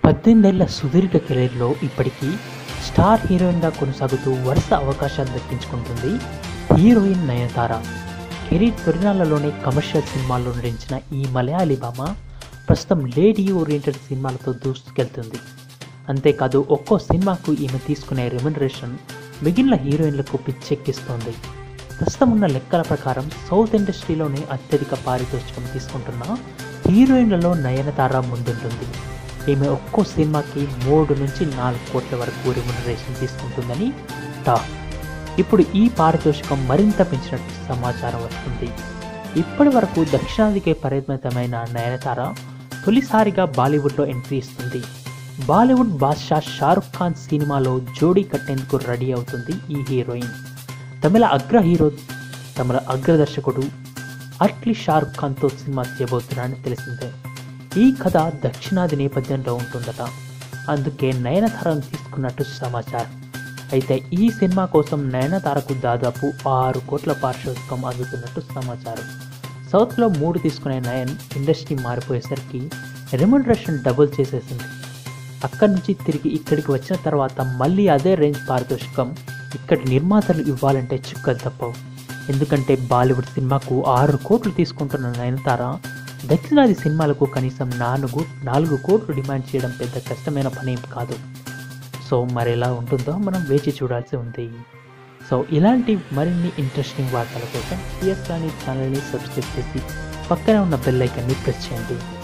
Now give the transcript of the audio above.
పద్దెనిమిదేళ్ల సుదీర్ఘ కెరీర్లో ఇప్పటికీ స్టార్ హీరోయిన్గా కొనసాగుతూ వరుస అవకాశాలు దక్కించుకుంటుంది హీరోయిన్ నయనతార కెరీర్ తొలినాళ్లలోనే కమర్షియల్ సినిమాల్లో నటించిన ఈ మలయాళీ భామ ప్రస్తుతం లేడీ ఓరియంటెడ్ సినిమాలతో దూసుకెళ్తుంది అంతేకాదు ఒక్కో సినిమాకు ఈమె తీసుకునే రెమ్యునరేషన్ మిగిలిన హీరోయిన్లకు పిచ్చెక్కిస్తోంది ప్రస్తుతం ఉన్న లెక్కల ప్రకారం సౌత్ ఇండస్ట్రీలోనే అత్యధిక పారితోషికం తీసుకుంటున్న హీరోయిన్లలో నయనతార ముందుంటుంది ఈమె ఒక్కో సినిమాకి మూడు నుంచి నాలుగు కోట్ల వరకు రెమ్యునరేషన్ తీసుకుంటుందని టాక్ ఇప్పుడు ఈ పారితోషికం మరింత పెంచినట్టు సమాచారం వస్తుంది ఇప్పటి వరకు దక్షిణాదికే పరిమితమైన నయనతార తొలిసారిగా బాలీవుడ్లో ఎంట్రీ ఇస్తుంది బాలీవుడ్ బాద్షా షారుఖ్ ఖాన్ సినిమాలో జోడీ కట్టేందుకు రెడీ అవుతుంది ఈ హీరోయిన్ తమిళ అగ్ర హీరో తమిళ అగ్ర దర్శకుడు అట్లీ షారుఖ్ ఖాన్తో సినిమా చేయబోతున్నాడని తెలిసిందే ఈ కథ దక్షిణాది నేపథ్యంలో ఉంటుందట అందుకే నయనతారను తీసుకున్నట్టు సమాచారం అయితే ఈ సినిమా కోసం నయనతారకు దాదాపు ఆరు కోట్ల పారితోషికం అందుతున్నట్టు సమాచారం సౌత్లో మూడు తీసుకునే నయన్ ఇండస్ట్రీ మారిపోయేసరికి రెమ్యునరేషన్ డబుల్ చేసేసింది అక్కడి నుంచి తిరిగి ఇక్కడికి వచ్చిన తర్వాత మళ్ళీ అదే రేంజ్ పారితోషికం ఇక్కడి నిర్మాతలు ఇవ్వాలంటే చిక్కలు తప్పవు ఎందుకంటే బాలీవుడ్ సినిమాకు ఆరు కోట్లు తీసుకుంటున్న నయనతార దక్షిణాది సినిమాలకు కనీసం నాలుగు నాలుగు కోట్లు డిమాండ్ చేయడం పెద్ద కష్టమైన పనేం కాదు సో మరి ఎలా ఉంటుందో మనం వేచి చూడాల్సి ఉంది సో ఇలాంటి మరిన్ని ఇంట్రెస్టింగ్ వార్తల కోసం పిఎస్ రాణి ఛానల్ని సబ్స్క్రైబ్ చేసి పక్కనే ఉన్న బెల్ ఐకన్ని ప్రెస్ చేయండి